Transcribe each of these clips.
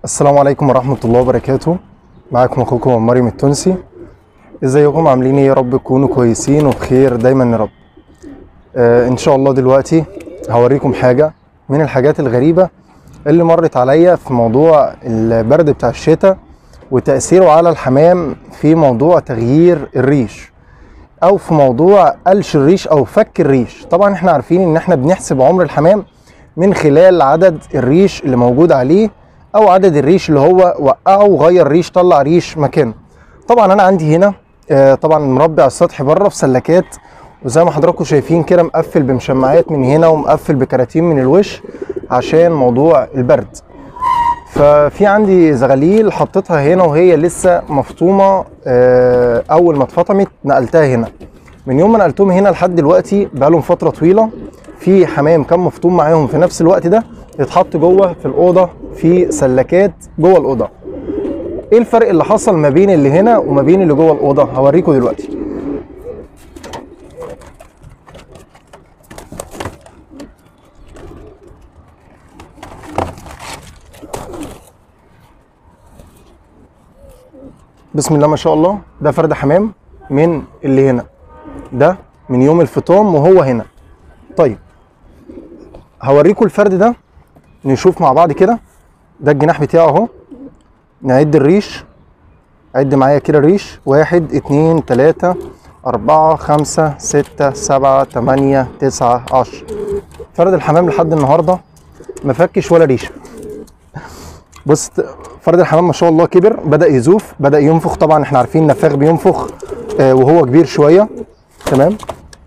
السلام عليكم ورحمة الله وبركاته معاكم أخوكم مريم التونسي ازيكم عاملين ايه يا رب تكونوا كويسين وبخير دايما يا رب آه ان شاء الله دلوقتي هوريكم حاجة من الحاجات الغريبة اللي مرت عليا في موضوع البرد بتاع الشتاء وتأثيره على الحمام في موضوع تغيير الريش او في موضوع قلش الريش او فك الريش طبعا احنا عارفين ان احنا بنحسب عمر الحمام من خلال عدد الريش اللي موجود عليه او عدد الريش اللي هو وقعه وغير ريش طلع ريش مكانه طبعا انا عندي هنا آه، طبعا مربي على السطح بره في سلكات وزي ما حضراتكم شايفين كده مقفل بمشمعات من هنا ومقفل بكراتين من الوش عشان موضوع البرد ففي عندي زغاليل حطيتها هنا وهي لسه مفطومه آه، اول ما اتفطمت نقلتها هنا من يوم ما نقلتهم هنا لحد دلوقتي بقالهم فتره طويله في حمام كان مفطوم معاهم في نفس الوقت ده اتحط جوه في الاوضه في سلكات جوه الاوضه ايه الفرق اللي حصل ما بين اللي هنا وما بين اللي جوه الاوضه هوريكم دلوقتي بسم الله ما شاء الله ده فرد حمام من اللي هنا ده من يوم الفطام وهو هنا طيب هوريكم الفرد ده نشوف مع بعض كده ده الجناح بتاعه اهو نعد الريش عد معايا كده الريش واحد اتنين تلاتة أربعة خمسة ستة سبعة تمانية تسعة عشر فرد الحمام لحد النهاردة ما فكش ولا ريشة بص فرد الحمام ما شاء الله كبر بدأ يزوف بدأ ينفخ طبعا احنا عارفين النفاخ بينفخ آه وهو كبير شوية تمام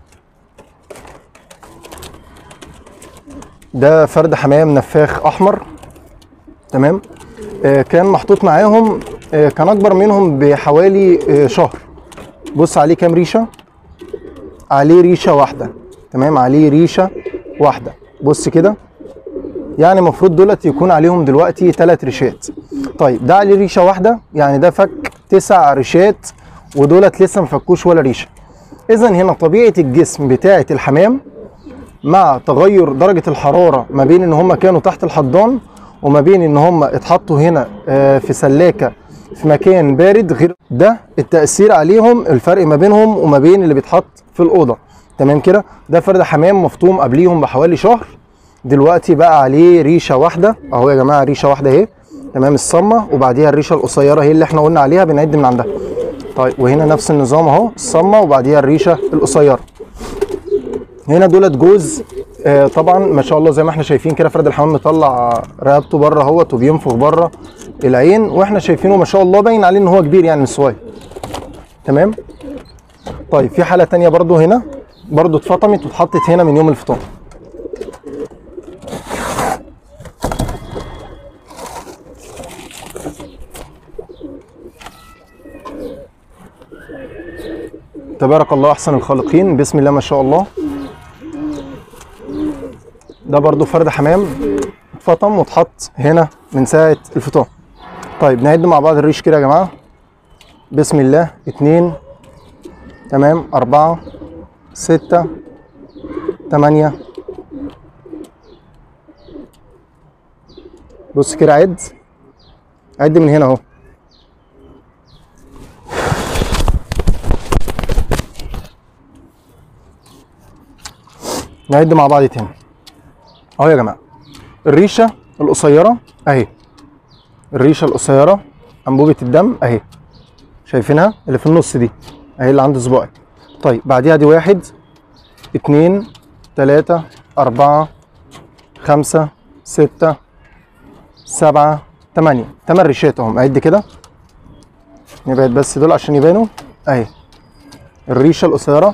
ده فرد حمام نفاخ احمر تمام آه كان محطوط معاهم آه كان اكبر منهم بحوالي آه شهر بص عليه كام ريشه عليه ريشه واحده تمام عليه ريشه واحده بص كده يعني المفروض دولت يكون عليهم دلوقتي ثلاث ريشات طيب ده عليه ريشه واحده يعني ده فك تسع ريشات ودولت لسه ما فكوش ولا ريشه اذا هنا طبيعه الجسم بتاعه الحمام مع تغير درجه الحراره ما بين ان هم كانوا تحت الحضان وما بين ان هم اتحطوا هنا آه، في سلاكه في مكان بارد غير ده التاثير عليهم الفرق ما بينهم وما بين اللي بيتحط في الاوضه تمام كده ده فرد حمام مفطوم قبليهم بحوالي شهر دلوقتي بقى عليه ريشه واحده اهو يا جماعه ريشه واحده اهي تمام الصمه وبعديها الريشه القصيره هي اللي احنا قلنا عليها بنعد من عندها طيب وهنا نفس النظام اهو الصمه وبعديها الريشه القصيره هنا دولت جوز آه طبعا ما شاء الله زي ما احنا شايفين كده فرد الحمام مطلع رقبته بره اهوت وبينفخ بره العين واحنا شايفينه ما شاء الله باين عليه ان هو كبير يعني مش صغير تمام طيب في حاله تانية برضو هنا برضو اتفطمت واتحطت هنا من يوم الفطام تبارك الله احسن الخالقين بسم الله ما شاء الله ده برضو فرد حمام اتفطم واتحط هنا من ساعة الفطام طيب نعد مع بعض الريش كده يا جماعة بسم الله اتنين تمام أربعة ستة تمانية بص كده عد عد من هنا اهو نعد مع بعض تاني اهو يا جماعه الريشه القصيره اهي الريشه القصيره انبوبه الدم اهي شايفينها اللي في النص دي اهي اللي عند صباعي طيب بعديها دي واحد اتنين تلاتة أربعة خمسة ستة سبعة تمانية تمن ريشات اهم عد كده نبعد بس دول عشان يبانوا اهي الريشه القصيره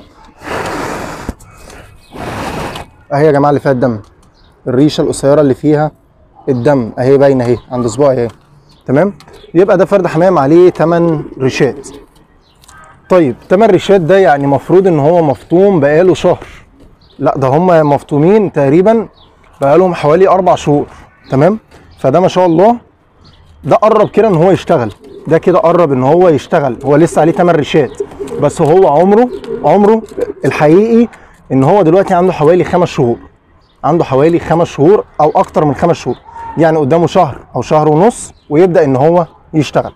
اهي يا جماعه اللي فيها الدم الريشه القصيره اللي فيها الدم اهي باينه اهي عند صباعي اهي تمام يبقى ده فرد حمام عليه 8 ريشات طيب 8 ريشات ده يعني مفروض ان هو مفطوم بقاله شهر لا ده هم مفطومين تقريبا بقالهم حوالي اربع شهور تمام فده ما شاء الله ده قرب كده ان هو يشتغل ده كده قرب ان هو يشتغل هو لسه عليه 8 ريشات بس هو عمره عمره الحقيقي ان هو دلوقتي عنده حوالي خمس شهور عنده حوالي خمس شهور او اكتر من خمس شهور يعني قدامه شهر او شهر ونص ويبدا ان هو يشتغل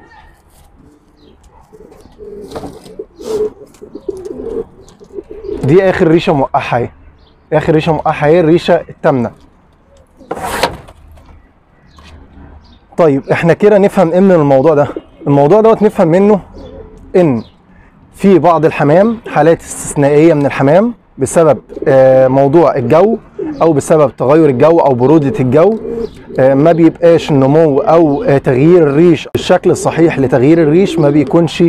دي اخر ريشه موقعها اهي اخر ريشه موقعها اهي الريشه التامنه طيب احنا كده نفهم ايه من الموضوع ده الموضوع دوت نفهم منه ان في بعض الحمام حالات استثنائيه من الحمام بسبب آه، موضوع الجو او بسبب تغير الجو او بروده الجو آه، ما بيبقاش النمو او آه، تغيير الريش الشكل الصحيح لتغيير الريش ما بيكونش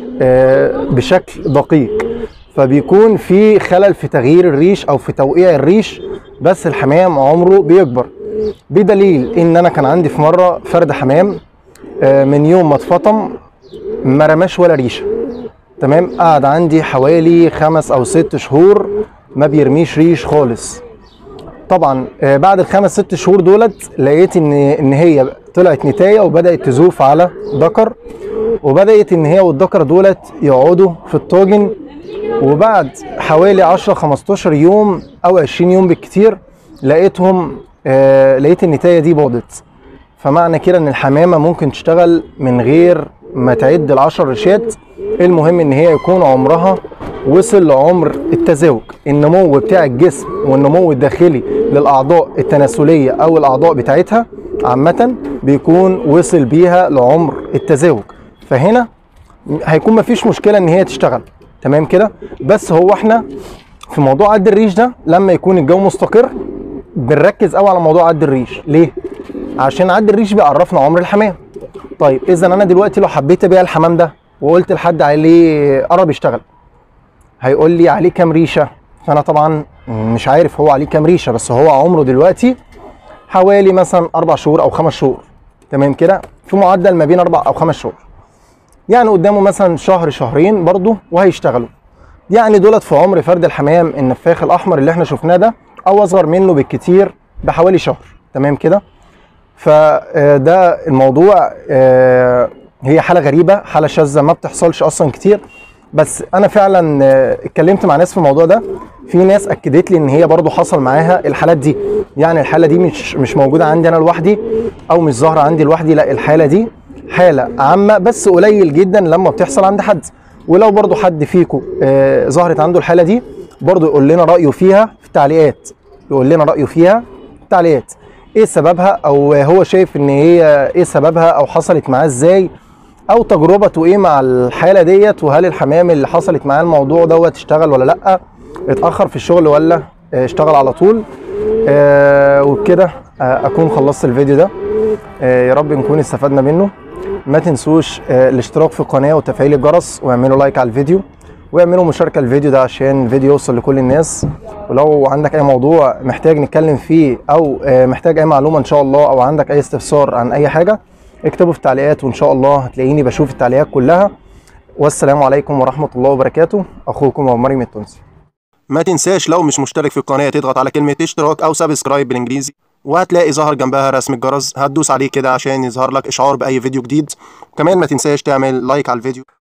آه، بشكل دقيق فبيكون في خلل في تغيير الريش او في توقيع الريش بس الحمام عمره بيكبر بدليل ان انا كان عندي في مره فرد حمام آه، من يوم ما اتفطم ما رماش ولا ريشه تمام قعد عندي حوالي خمس او ست شهور ما بيرميش ريش خالص طبعا آه، بعد الخمس ست شهور دولت لقيت ان ان هي طلعت نتايه وبدات تزوف على ذكر وبدات ان هي والذكر دولت يقعدوا في الطاجن وبعد حوالي 10 15 يوم او 20 يوم بالكتير لقيتهم آه لقيت النتايه دي باضت فمعنى كده ان الحمامه ممكن تشتغل من غير ما تعد العشر ريشات المهم ان هي يكون عمرها وصل لعمر التزاوج النمو بتاع الجسم والنمو الداخلي للاعضاء التناسليه او الاعضاء بتاعتها عامه بيكون وصل بيها لعمر التزاوج فهنا هيكون مفيش مشكله ان هي تشتغل تمام كده بس هو احنا في موضوع عد الريش ده لما يكون الجو مستقر بنركز قوي على موضوع عد الريش ليه عشان عد الريش بيعرفنا عمر الحمام طيب اذا انا دلوقتي لو حبيت ابيع الحمام ده وقلت لحد عليه قرب يشتغل هيقول لي عليه كام ريشه فانا طبعا مش عارف هو عليه كام ريشه بس هو عمره دلوقتي حوالي مثلا اربع شهور او خمس شهور تمام كده في معدل ما بين اربع او خمس شهور يعني قدامه مثلا شهر شهرين برضه وهيشتغلوا يعني دولت في عمر فرد الحمام النفاخ الاحمر اللي احنا شفناه ده او اصغر منه بالكتير بحوالي شهر تمام كده فده الموضوع آه، هي حاله غريبه حاله شاذه ما بتحصلش اصلا كتير بس انا فعلا آه، اتكلمت مع ناس في الموضوع ده في ناس اكدت لي ان هي برضو حصل معاها الحالات دي يعني الحاله دي مش مش موجوده عندي انا لوحدي او مش ظاهره عندي لوحدي لا الحاله دي حاله عامه بس قليل جدا لما بتحصل عند حد ولو برضو حد فيكم آه، ظهرت عنده الحاله دي برضو يقول لنا رايه فيها في التعليقات يقول لنا رايه فيها في التعليقات ايه سببها او هو شايف ان هي ايه سببها او حصلت معاه ازاي او تجربته ايه مع الحاله ديت وهل الحمام اللي حصلت معاه الموضوع دوت اشتغل ولا لا اتاخر في الشغل ولا اه، اشتغل على طول آه وبكده آه اكون خلصت الفيديو ده آه يا رب نكون استفدنا منه ما تنسوش آه الاشتراك في القناه وتفعيل الجرس واعملوا لايك على الفيديو واعملوا مشاركه الفيديو ده عشان الفيديو يوصل لكل الناس ولو عندك اي موضوع محتاج نتكلم فيه او آه، محتاج اي معلومه ان شاء الله او عندك اي استفسار عن اي حاجه اكتبه في التعليقات وان شاء الله هتلاقيني بشوف التعليقات كلها والسلام عليكم ورحمه الله وبركاته اخوكم ابو مريم التونسي ما تنساش لو مش مشترك في القناة تضغط على كلمة اشتراك أو سبسكرايب بالإنجليزي وهتلاقي ظهر جنبها رسم الجرس هتدوس عليه كده عشان يظهر لك إشعار بأي فيديو جديد وكمان ما تنساش تعمل لايك على الفيديو